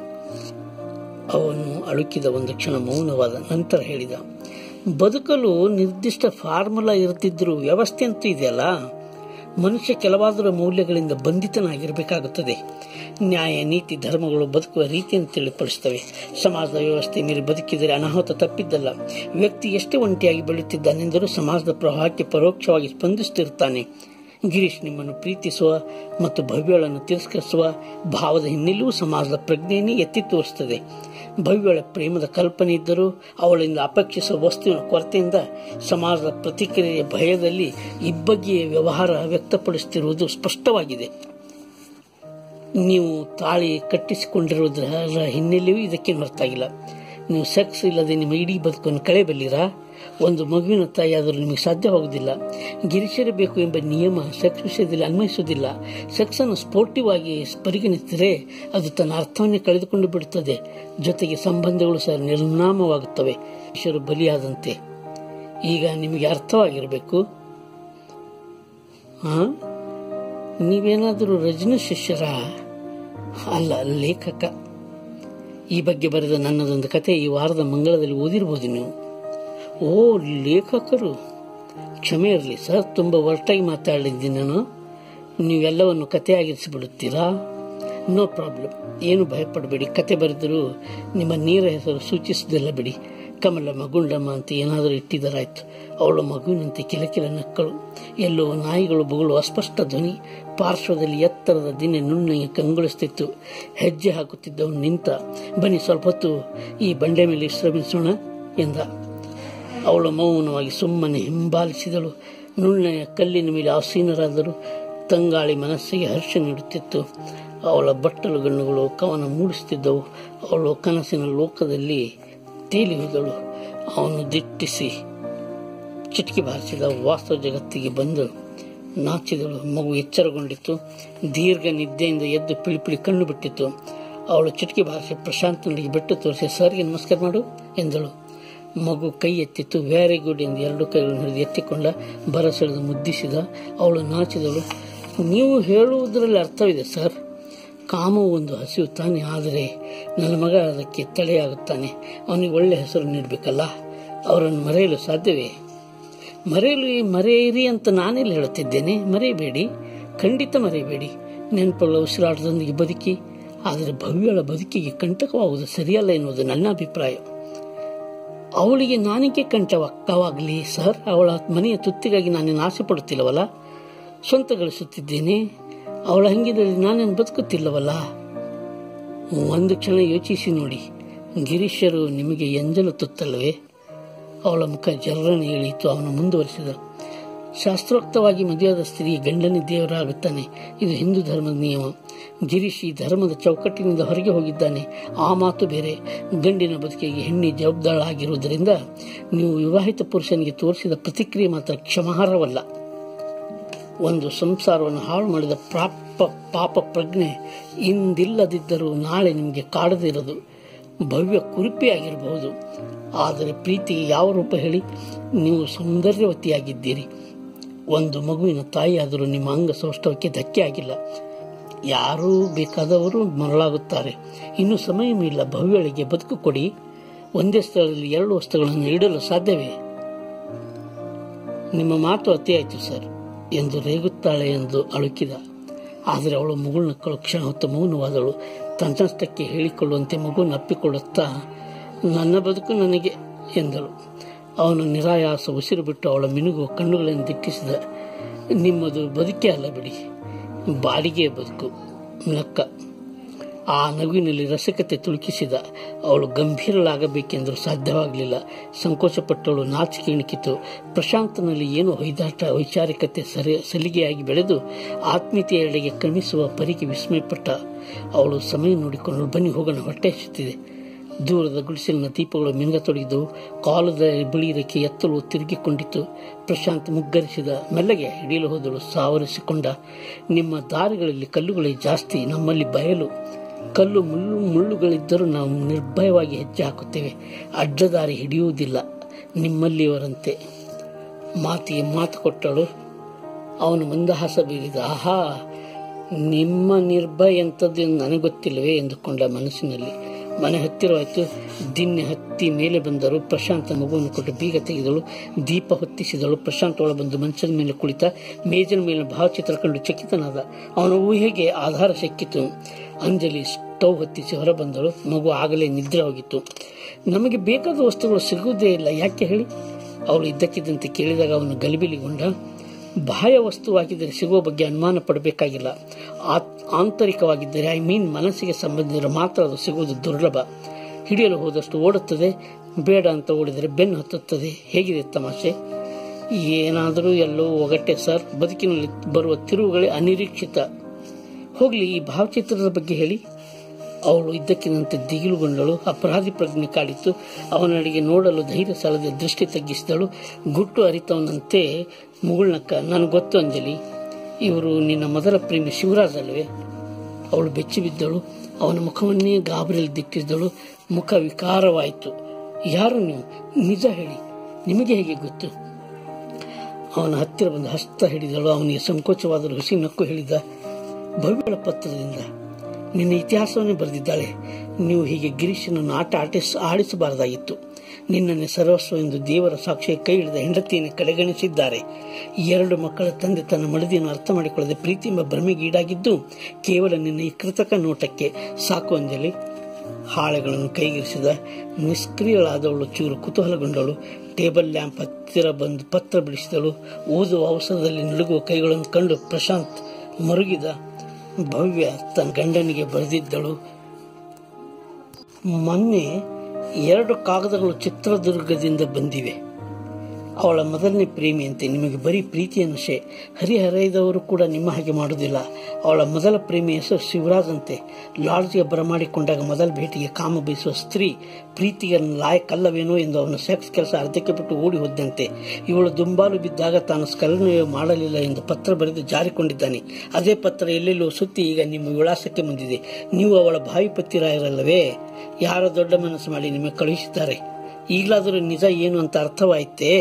ಅವನು ಅಳುಕಿದ ಒಂದು ಕ್ಷಣ ಮೌನವಾದ ನಂತರ ಹೇಳಿದ ಬದುಕಲು ನಿರ್ದಿಷ್ಟ ಫಾರ್ಮುಲಾ ಇರುತ್ತಿದ್ದರೂ ವ್ಯವಸ್ಥೆ ಅಂತೂ ಇದೆಯಲ್ಲ ಮನುಷ್ಯ ಕೆಲವಾದರೂ ಮೌಲ್ಯಗಳಿಂದ ಬಂಧಿತನಾಗಿರಬೇಕಾಗುತ್ತದೆ ನ್ಯಾಯ ನೀತಿ ಧರ್ಮಗಳು ಬದುಕುವ ರೀತಿಯನ್ನು ತಿಳಿಪಡಿಸುತ್ತವೆ ಸಮಾಜದ ವ್ಯವಸ್ಥೆ ಮೀರಿ ಬದುಕಿದರೆ ಅನಾಹುತ ತಪ್ಪಿದ್ದಲ್ಲ ವ್ಯಕ್ತಿ ಎಷ್ಟೇ ಒಂಟಿಯಾಗಿ ಬೆಳೆಯುತ್ತಿದ್ದಾನೆಂದರೂ ಸಮಾಜದ ಪ್ರವಾಹಕ್ಕೆ ಪರೋಕ್ಷವಾಗಿ ಸ್ಪಂದಿಸುತ್ತಿರುತ್ತಾನೆ ಗಿರೀಶ್ ನಿಮ್ಮನ್ನು ಪ್ರೀತಿಸುವ ಮತ್ತು ಭವ್ಯಳನ್ನು ತಿರಸ್ಕರಿಸುವ ಭಾವದ ಹಿನ್ನೆಲೆಯೂ ಸಮಾಜದ ಪ್ರಜ್ಞೆಯನ್ನೇ ಎತ್ತಿ ತೋರಿಸುತ್ತದೆ ಭವ್ಯಳ ಪ್ರೇಮದ ಕಲ್ಪನೆ ಇದ್ದರೂ ಅವಳಿಂದ ಅಪೇಕ್ಷಿಸುವ ವಸ್ತುವಿನ ಕೊರತೆಯಿಂದ ಸಮಾಜದ ಪ್ರತಿಕ್ರಿಯೆಯ ಭಯದಲ್ಲಿ ಇಬ್ಬಗೆಯ ವ್ಯವಹಾರ ವ್ಯಕ್ತಪಡಿಸುತ್ತಿರುವುದು ಸ್ಪಷ್ಟವಾಗಿದೆ ನೀವು ತಾಳಿ ಕಟ್ಟಿಸಿಕೊಂಡಿರುವುದರ ಹಿನ್ನೆಲೆಯೂ ಇದಕ್ಕೆ ಹೊರತಾಗಿಲ್ಲ ನೀವು ಸೆಕ್ಸ್ ಇಲ್ಲದೆ ನಿಮ್ಮ ಇಡೀ ಬದುಕನ್ನು ಕಳೆಯಬಲ್ಲಿರಾ ಒಂದು ಮಗುವಿನ ತಾಯಿಯಾದರೂ ನಿಮಗೆ ಸಾಧ್ಯವಾಗುವುದಿಲ್ಲ ಗಿರಿಸಿರಬೇಕು ಎಂಬ ನಿಯಮ ಸೆಕ್ಸ್ ವಿಷಯದಲ್ಲಿ ಅನ್ವಯಿಸುವುದಿಲ್ಲ ಸೆಕ್ಸ್ ಅನ್ನು ಸ್ಪೋರ್ಟಿವ್ ಆಗಿ ಪರಿಗಣಿಸಿದರೆ ಅದು ತನ್ನ ಅರ್ಥವನ್ನೇ ಕಳೆದುಕೊಂಡು ಬಿಡುತ್ತದೆ ಜೊತೆಗೆ ಸಂಬಂಧಗಳು ಸಹ ನಿರ್ನಾಮವಾಗುತ್ತವೆ ಮನುಷ್ಯರು ಬಲಿಯಾದಂತೆ ಈಗ ನಿಮಗೆ ಅರ್ಥವಾಗಿರಬೇಕು ಹಾ ನೀವೇನಾದರೂ ರಜನಿ ಶಿಷ್ಯರ ಅಲ್ಲ ಲೇಖಕ ಈ ಬಗ್ಗೆ ಬರೆದ ನನ್ನದೊಂದು ಕತೆ ಈ ವಾರದ ಮಂಗಳದಲ್ಲಿ ಓದಿರಬಹುದು ನೀವು ಓ ಲೇಖಕರು ಕ್ಷಮೆ ಇರಲಿ ಸರ್ ತುಂಬ ಒರಟಾಗಿ ಮಾತಾಡಿದ್ದೀನಿ ನಾನು ನೀವೆಲ್ಲವನ್ನು ಕಥೆಯಾಗಿರಿಸಿಬಿಡುತ್ತೀರಾ ನೋ ಪ್ರಾಬ್ಲಮ್ ಏನು ಭಯಪಡಬೇಡಿ ಕತೆ ಬರೆದರೂ ನಿಮ್ಮ ನೀರ ಹೆಸರು ಸೂಚಿಸುವುದಿಲ್ಲ ಬಿಡಿ ಕಮಲಮ್ಮ ಗುಂಡಮ್ಮ ಅಂತ ಏನಾದರೂ ಇಟ್ಟಿದ್ದರಾಯ್ತು ಅವಳು ಮಗುವಿನಂತೆ ಕಿಲಕಿಲ ನಕ್ಕಳು ಎಲ್ಲೋ ನಾಯಿಗಳು ಬೊಗಳು ಅಸ್ಪಷ್ಟ ಧ್ವನಿ ಪಾರ್ಶ್ವದಲ್ಲಿ ಎತ್ತರದ ದಿನ ನುಣ್ಣಗೆ ಕಂಗೊಳಿಸುತ್ತಿತ್ತು ಹೆಜ್ಜೆ ಹಾಕುತ್ತಿದ್ದವನು ನಿಂತ ಬನ್ನಿ ಸ್ವಲ್ಪ ಹೊತ್ತು ಈ ಬಂಡೆ ಮೇಲೆ ಶ್ರಮಿಸೋಣ ಎಂದ ಅವಳು ಮೌನವಾಗಿ ಸುಮ್ಮನೆ ಹಿಂಬಾಲಿಸಿದಳು ನುಣ್ಣನೆಯ ಕಲ್ಲಿನ ಮೇಲೆ ಆಸೀನರಾದರು ತಂಗಾಳಿ ಮನಸ್ಸಿಗೆ ಹರ್ಷ ನೀಡುತ್ತಿತ್ತು ಅವಳ ಬಟ್ಟಲು ಗಣ್ಣುಗಳು ಕವನ ಮೂಡಿಸುತ್ತಿದ್ದವು ಅವಳು ಕನಸಿನ ಲೋಕದಲ್ಲಿ ತೇಲಿ ಹೋದಳು ಅವನು ದಿಟ್ಟಿಸಿ ಚಿಟಕಿ ಬಾರಿಸಿದ ವಾಸ್ತವ ಜಗತ್ತಿಗೆ ಬಂದು ನಾಚಿದಳು ಮಗು ಎಚ್ಚರಗೊಂಡಿತ್ತು ದೀರ್ಘ ನಿದ್ದೆಯಿಂದ ಎದ್ದು ಪಿಳಿಪಿಳಿ ಕಣ್ಣು ಬಿಟ್ಟಿತ್ತು ಅವಳು ಚಿಟಕಿ ಬಾರಿಸಿ ಪ್ರಶಾಂತನಿಗೆ ಬೆಟ್ಟು ತೋರಿಸಿ ಸರ್ಗೆ ನಮಸ್ಕಾರ ಮಾಡು ಎಂದಳು ಮಗು ಕೈ ಎತ್ತಿತ್ತು ವೆರಿ ಗುಡ್ ಎಂದು ಎರಡು ಕೈಗಳನ್ನು ಹಿಡಿದು ಎತ್ತಿಕೊಂಡ ಬರಸೆಳೆದು ಮುದ್ದಿಸಿದ ಅವಳು ನಾಚಿದಳು ನೀವು ಹೇಳುವುದರಲ್ಲಿ ಅರ್ಥವಿದೆ ಸರ್ ಕಾಮವು ಒಂದು ಹಸಿವು ತಾನೆ ಆದರೆ ನನ್ನ ಮಗ ಅದಕ್ಕೆ ತಡೆಯಾಗುತ್ತಾನೆ ಅವನಿಗೆ ಒಳ್ಳೆ ಹೆಸರು ನೀಡಬೇಕಲ್ಲ ಅವರನ್ನು ಮರೆಯಲು ಸಾಧ್ಯವೇ ಮರೆಯಲು ಮರೆಯಿರಿ ಅಂತ ನಾನೆಲ್ಲಿ ಹೇಳುತ್ತಿದ್ದೇನೆ ಮರೆಯಬೇಡಿ ಖಂಡಿತ ಮರೆಯಬೇಡಿ ನೆನಪುಗಳ ಉಸಿರಾಟದೊಂದಿಗೆ ಬದುಕಿ ಆದರೆ ಭವ್ಯಳ ಬದುಕಿಗೆ ಕಂಟಕವಾಗುವುದು ಸರಿಯಲ್ಲ ಎನ್ನುವುದು ನನ್ನ ಅಭಿಪ್ರಾಯ ಅವಳಿಗೆ ನಾನಿಗೆ ಕಂಠವಾಗಲಿ ಸರ್ ಅವಳ ಮನೆಯ ತುತ್ತಿಗಾಗಿ ನಾನೇನು ಆಸೆ ಪಡುತ್ತಿಲ್ಲವಲ್ಲ ಸ್ವಂತ ಗಳಿಸುತ್ತಿದ್ದೇನೆ ಅವಳ ಹಂಗಿನಲ್ಲಿ ನಾನೇನು ಬದುಕುತ್ತಿಲ್ಲವಲ್ಲ ಒಂದು ಕ್ಷಣ ಯೋಚಿಸಿ ನೋಡಿ ಗಿರೀಶರು ನಿಮಗೆ ಎಂಜಲು ತುತ್ತಲ್ಲವೇ ಅವಳ ಮುಖ ಜರ್ರನೆ ಇಳಿಯಿತು ಅವನು ಮುಂದುವರಿಸಿದ ಶಾಸ್ತ್ರೋಕ್ತವಾಗಿ ಮದುವೆಯಾದ ಸ್ತ್ರೀ ಗಂಡನೇ ದೇವರಾಗುತ್ತಾನೆ ಇದು ಹಿಂದೂ ಧರ್ಮದ ನಿಯಮ ಗಿರೀಶ್ ಈ ಧರ್ಮದ ಚೌಕಟ್ಟಿನಿಂದ ಹೊರಗೆ ಹೋಗಿದ್ದಾನೆ ಆ ಮಾತು ಬೇರೆ ಗಂಡಿನ ಬದುಕಿಗೆ ಹೆಣ್ಣಿ ಜವಾಬ್ದಾರಾಗಿರುವುದರಿಂದ ನೀವು ವಿವಾಹಿತ ಪುರುಷನಿಗೆ ತೋರಿಸಿದ ಪ್ರತಿಕ್ರಿಯೆ ಮಾತ್ರ ಕ್ಷಮಾರ್ಹವಲ್ಲ ಒಂದು ಸಂಸಾರವನ್ನು ಹಾಳು ಮಾಡಿದ ಪ್ರಾಪ ಪಾಪ ಪ್ರಜ್ಞೆ ಇಂದಿಲ್ಲದಿದ್ದರೂ ನಾಳೆ ನಿಮಗೆ ಕಾಡದಿರದು ಭವ್ಯ ಕುರುಪಿಯಾಗಿರಬಹುದು ಆದರೆ ಪ್ರೀತಿಗೆ ಯಾವ ರೂಪ ಹೇಳಿ ನೀವು ಸೌಂದರ್ಯವತಿಯಾಗಿದ್ದೀರಿ ಒಂದು ಮಗುವಿನ ತಾಯಿಯಾದರೂ ನಿಮ್ಮ ಅಂಗ ಸೌಷ್ಠವಕ್ಕೆ ಧಕ್ಕೆ ಆಗಿಲ್ಲ ಯಾರೂ ಬೇಕಾದವರು ಮರಳಾಗುತ್ತಾರೆ ಇನ್ನು ಸಮಯವಿಲ್ಲ ಭವ್ಯಳಿಗೆ ಬದುಕು ಕೊಡಿ ಒಂದೇ ಸ್ಥಳದಲ್ಲಿ ಎರಡು ವಸ್ತುಗಳನ್ನು ಇಡಲು ಸಾಧ್ಯವೇ ನಿಮ್ಮ ಮಾತು ಅತಿಯಾಯಿತು ಸರ್ ಎಂದು ರೇಗುತ್ತಾಳೆ ಎಂದು ಅಳುಕಿದ ಆದರೆ ಅವಳು ಮಗುಳನ್ನ ಕ್ಷಣ ಹೊತ್ತು ಮೌನವಾದಳು ತನ್ನಷ್ಟಕ್ಕೆ ಹೇಳಿಕೊಳ್ಳುವಂತೆ ಮಗು ನಪ್ಪಿಕೊಳ್ಳುತ್ತಾ ನನ್ನ ಬದುಕು ನನಗೆ ಎಂದಳು ಅವನು ನಿರಾಯಾಸ ಉಸಿರು ಬಿಟ್ಟು ಅವಳ ಮಿನುಗುವ ಕಣ್ಣುಗಳನ್ನು ದಿಟ್ಟಿಸಿದ ನಿಮ್ಮದು ಬದುಕೇ ಅಲ್ಲ ಬಿಡಿ ಬಾಡಿಗೆ ಬದುಕು ನಕ್ಕ ಆ ನಗುವಿನಲ್ಲಿ ರಸಿಕತೆ ತುಳುಕಿಸಿದ ಅವಳು ಗಂಭೀರಳಾಗಬೇಕೆಂದರೂ ಸಾಧ್ಯವಾಗಲಿಲ್ಲ ಸಂಕೋಚಪಟ್ಟವಳು ನಾಚಿಕೆ ಇಣುಕಿತು ಪ್ರಶಾಂತನಲ್ಲಿ ಏನೋ ಹೊಯ್ದಾಟ ವೈಚಾರಿಕತೆ ಸರಿ ಸಲಿಗೆಯಾಗಿ ಬೆಳೆದು ಆತ್ಮೀಯತೆಯೆಡೆಗೆ ಕ್ರಮಿಸುವ ಪರಿಗೆ ವಿಸ್ಮಯಪಟ್ಟ ಅವಳು ಸಮಯ ನೋಡಿಕೊಂಡು ಬನ್ನಿ ಹೋಗೋಣ ಹೊಟ್ಟೆ ಹಚ್ಚುತ್ತಿದೆ ದೂರದ ಗುಡಿಸಲಿನ ದೀಪಗಳು ಮಿಂಗತೊಡಗಿದವು ಕಾಲದ ಬಿಳಿರಕ್ಕೆ ಎತ್ತಲು ತಿರುಗಿಕೊಂಡಿತು ಪ್ರಶಾಂತ್ ಮುಗ್ಗರಿಸಿದ ಮೆಲ್ಲಗೆ ಹಿಡಿಯಲು ಹೋದಳು ಸಾವರಿಸಿಕೊಂಡ ನಿಮ್ಮ ದಾರಿಗಳಲ್ಲಿ ಕಲ್ಲುಗಳೇ ಜಾಸ್ತಿ ನಮ್ಮಲ್ಲಿ ಬಯಲು ಕಲ್ಲು ಮುಳ್ಳು ಮುಳ್ಳುಗಳಿದ್ದರೂ ನಾವು ನಿರ್ಭಯವಾಗಿ ಹೆಜ್ಜೆ ಹಾಕುತ್ತೇವೆ ಅಡ್ಡದಾರಿ ಹಿಡಿಯುವುದಿಲ್ಲ ನಿಮ್ಮಲ್ಲಿಯವರಂತೆ ಮಾತಿಗೆ ಮಾತು ಕೊಟ್ಟಳು ಅವನು ಮಂದಹಾಸ ಬೀರಿದ ಆಹಾ ನಿಮ್ಮ ನಿರ್ಭಯ ಎಂಥದ್ದು ಎಂದು ನನಗೆ ಗೊತ್ತಿಲ್ಲವೇ ಎಂದುಕೊಂಡ ಮನಸ್ಸಿನಲ್ಲಿ ಮನೆ ಹತ್ತಿರವಾಯಿತು ದಿನ್ನೆ ಹತ್ತಿ ಮೇಲೆ ಬಂದರು ಪ್ರಶಾಂತ ಮಗುವನ್ನು ಕೊಟ್ಟು ಬೀಗ ತೆಗೆದಳು ದೀಪ ಹೊತ್ತಿಸಿದಳು ಪ್ರಶಾಂತ್ ಒಳ ಬಂದು ಮಂಚದ ಮೇಲೆ ಕುಳಿತ ಮೇಜಿನ ಮೇಲಿನ ಭಾವಚಿತ್ರ ಕಂಡು ಚಕಿತನಾದ ಅವನ ಊಹೆಗೆ ಆಧಾರ ಸಿಕ್ಕಿತು ಅಂಜಲಿ ಸ್ಟವ್ ಹೊತ್ತಿಸಿ ಹೊರಬಂದಳು ಮಗು ಆಗಲೇ ನಿದ್ರೆ ಹೋಗಿತ್ತು ನಮಗೆ ಬೇಕಾದ ವಸ್ತುಗಳು ಸಿಗುವುದೇ ಇಲ್ಲ ಯಾಕೆ ಹೇಳಿ ಅವಳು ಇದ್ದಕ್ಕಿದ್ದಂತೆ ಕೇಳಿದಾಗ ಅವನು ಗಲಿಬಿಲಿಗೊಂಡ ಬಾಹ್ಯ ವಸ್ತುವಾಗಿದ್ದರೆ ಸಿಗುವ ಬಗ್ಗೆ ಅನುಮಾನ ಪಡಬೇಕಾಗಿಲ್ಲ ಆಂತರಿಕವಾಗಿದ್ದರೆ ಐ ಮೀನ್ ಮನಸ್ಸಿಗೆ ಸಂಬಂಧಿಸಿದರೆ ಮಾತ್ರ ಅದು ಸಿಗುವುದು ದುರ್ಲಭ ಹಿಡಿಯಲು ಹೋದಷ್ಟು ಓಡುತ್ತದೆ ಬೇಡ ಅಂತ ಓಡಿದರೆ ಬೆನ್ನು ಹತ್ತುತ್ತದೆ ಹೇಗಿದೆ ತಮಾಷೆ ಏನಾದರೂ ಎಲ್ಲೋ ಒಗಟ್ಟೆ ಸರ್ ಬದುಕಿನಲ್ಲಿ ಬರುವ ತಿರುವುಗಳೇ ಅನಿರೀಕ್ಷಿತ ಹೋಗ್ಲಿ ಈ ಭಾವಚಿತ್ರದ ಬಗ್ಗೆ ಹೇಳಿ ಅವಳು ಇದ್ದಕ್ಕಿದ್ದಂತೆ ದಿಗಿಲುಗೊಂಡಳು ಅಪರಾಧಿ ಪ್ರಜ್ಞೆ ಕಾಡಿತು ಅವನಡೆಗೆ ನೋಡಲು ಧೈರ್ಯ ಸಾಲದೆ ದೃಷ್ಟಿ ತಗ್ಗಿಸಿದಳು ಗುಟ್ಟು ಅರಿತವನಂತೆ ಮುಗುಳ್ನಕ್ಕ ನನಗೆ ಗೊತ್ತು ಅಂಜಲಿ ಇವರು ನಿನ್ನ ಮೊದಲ ಪ್ರೇಮಿ ಶಿವರಾಜ್ ಅಲ್ವೇ ಅವಳು ಬೆಚ್ಚಿ ಬಿದ್ದಳು ಅವನ ಮುಖವನ್ನೇ ಗಾಬರಿಯಲ್ಲಿ ದಿಟ್ಟಿಸಿದಳು ಮುಖ ವಿಕಾರವಾಯಿತು ಯಾರು ನೀವು ನಿಜ ಹೇಳಿ ನಿಮಗೆ ಹೇಗೆ ಗೊತ್ತು ಅವನ ಹತ್ತಿರ ಬಂದು ಹಸ್ತ ಹಿಡಿದಳು ಅವನಿಗೆ ಸಂಕೋಚವಾದರೂ ಹುಸಿ ನಕ್ಕು ಹೇಳಿದ ಭವ್ಯಳ ಪತ್ರದಿಂದ ನಿನ್ನ ಇತಿಹಾಸವನ್ನೇ ಬರೆದಿದ್ದಾಳೆ ನೀವು ಹೀಗೆ ಗಿರೀಶನನ್ನು ಆಟ ಆಟಿಸ್ ಆಡಿಸಬಾರದಾಗಿತ್ತು ನಿನ್ನನ್ನೇ ಸರ್ವಸ್ವ ಎಂದು ದೇವರ ಸಾಕ್ಷಿಯ ಕೈ ಹಿಡಿದ ಹೆಂಡತಿಯನ್ನು ಕಡೆಗಣಿಸಿದ್ದಾರೆ ಎರಡು ಮಕ್ಕಳ ತಂದೆ ತನ್ನ ಮಡದಿಯನ್ನು ಅರ್ಥ ಮಾಡಿಕೊಳ್ಳದೆ ಪ್ರೀತಿ ಎಂಬ ಭ್ರಮೆಗೆ ಈಡಾಗಿದ್ದು ಕೇವಲ ನಿನ್ನ ಈ ಕೃತಕ ನೋಟಕ್ಕೆ ಸಾಕು ಅಂಜಲಿ ಹಾಳೆಗಳನ್ನು ಕೈಗಿರಿಸಿದ ನಿಷ್ಕ್ರಿಯಳಾದವಳು ಚೂರು ಕುತೂಹಲಗೊಂಡಳು ಟೇಬಲ್ ಲ್ಯಾಂಪ್ ಹತ್ತಿರ ಬಂದು ಪತ್ರ ಬಿಡಿಸಿದಳು ಓದುವ ಅವಸರದಲ್ಲಿ ನಡುಗುವ ಕೈಗಳನ್ನು ಕಂಡು ಪ್ರಶಾಂತ್ ಮರುಗಿದ ಭವ್ಯ ತನ್ನ ಗಂಡನಿಗೆ ಬರೆದಿದ್ದಳು ಮೊನ್ನೆ ಎರಡು ಕಾಗದಗಳು ಚಿತ್ರದುರ್ಗದಿಂದ ಬಂದಿವೆ ಅವಳ ಮೊದಲನೇ ಪ್ರೇಮಿಯಂತೆ ನಿಮಗೆ ಬರೀ ಪ್ರೀತಿಯ ನಶೆ ಹರಿಹರೈದವರು ಕೂಡ ನಿಮ್ಮ ಹಾಗೆ ಮಾಡುವುದಿಲ್ಲ ಅವಳ ಮೊದಲ ಪ್ರೇಮಿ ಹೆಸರು ಶಿವರಾಜ್ ಅಂತೆ ಲಾಡ್ಜ್ಗೆ ಬರಮಾಡಿಕೊಂಡಾಗ ಮೊದಲ ಭೇಟಿಗೆ ಕಾಮ ಬಯಸುವ ಸ್ತ್ರೀ ಪ್ರೀತಿಗೆ ಲಾಯಕ್ಕಲ್ಲವೇನೋ ಎಂದು ಅವನ ಸೆಕ್ಸ್ ಕೆಲಸ ಅರ್ಧಕ್ಕೆ ಬಿಟ್ಟು ಓಡಿ ಹೋದಂತೆ ಇವಳು ದುಂಬಾಲು ಬಿದ್ದಾಗ ತಾನು ಸ್ಕಲನವೇ ಮಾಡಲಿಲ್ಲ ಎಂದು ಪತ್ರ ಬರೆದು ಜಾರಿಕೊಂಡಿದ್ದಾನೆ ಅದೇ ಪತ್ರ ಎಲ್ಲೆಲ್ಲೋ ಸುತ್ತಿ ಈಗ ನಿಮ್ಮ ವಿಳಾಸಕ್ಕೆ ಬಂದಿದೆ ನೀವು ಅವಳ ಭಾವಿ ಪತ್ತಿರಾಯರಲ್ಲವೇ ಯಾರೋ ದೊಡ್ಡ ಮನಸ್ಸು ಮಾಡಿ ನಿಮಗೆ ಕಳುಹಿಸಿದ್ದಾರೆ ಈಗಲಾದರೂ ನಿಜ ಏನು ಅಂತ ಅರ್ಥವಾಯಿತೇ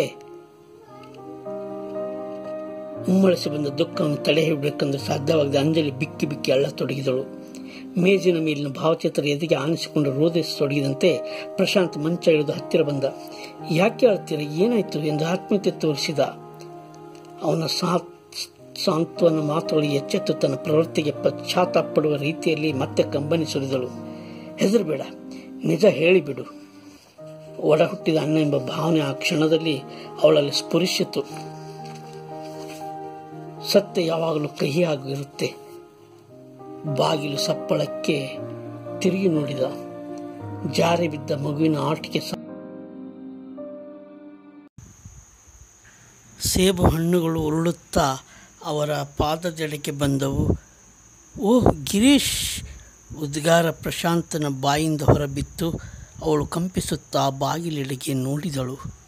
ಉಮ್ಮಳಿಸಿ ಬಂದ ದುಃಖವನ್ನು ತಡೆ ಹಿಡಬೇಕೆಂದು ಸಾಧ್ಯವಾಗದೆ ಅಂಜಲಿ ಬಿಕ್ಕಿ ಬಿಕ್ಕಿ ಅಳ್ಳತೊಡಗಿದಳು ಮೇಜಿನ ಮೇಲಿನ ಭಾವಚಿತ್ರ ಎದೆಗೆ ಆನಿಸಿಕೊಂಡು ರೋಧಿಸತೊಡಗಿದಂತೆ ಪ್ರಶಾಂತ್ ಮಂಚ ಇಳಿದು ಹತ್ತಿರ ಬಂದ ಯಾಕೆ ಅಳ್ತೀರ ಏನಾಯ್ತು ಎಂದು ಆತ್ಮೀಯತೆ ತೋರಿಸಿದ ಅವನ ಸಾಂತ್ವನ ಮಾತುಗಳು ಎಚ್ಚೆತ್ತು ತನ್ನ ಪ್ರವೃತ್ತಿಗೆ ಪಶ್ಚಾತ್ತಾಪಡುವ ರೀತಿಯಲ್ಲಿ ಮತ್ತೆ ಕಂಬನಿ ಸುರಿದಳು ಹೆದರಬೇಡ ನಿಜ ಹೇಳಿಬಿಡು ಒಡ ಹುಟ್ಟಿದ ಅಣ್ಣ ಎಂಬ ಭಾವನೆ ಆ ಕ್ಷಣದಲ್ಲಿ ಅವಳಲ್ಲಿ ಸ್ಫುರಿಸಿತು ಸತ್ಯ ಯಾವಾಗಲೂ ಕಹಿಯಾಗಿರುತ್ತೆ ಬಾಗಿಲು ಸಪ್ಪಳಕ್ಕೆ ತಿರುಗಿ ನೋಡಿದ ಜಾರಿ ಬಿದ್ದ ಮಗುವಿನ ಆಟಿಕೆ ಸೇಬು ಹಣ್ಣುಗಳು ಉರುಳುತ್ತಾ ಅವರ ಪಾದದೆಡೆಗೆ ಬಂದವು ಓಹ್ ಗಿರೀಶ್ ಉದ್ಗಾರ ಪ್ರಶಾಂತನ ಬಾಯಿಂದ ಹೊರಬಿತ್ತು ಅವಳು ಕಂಪಿಸುತ್ತಾ ಬಾಗಿಲೆಡೆಗೆ ನೋಡಿದಳು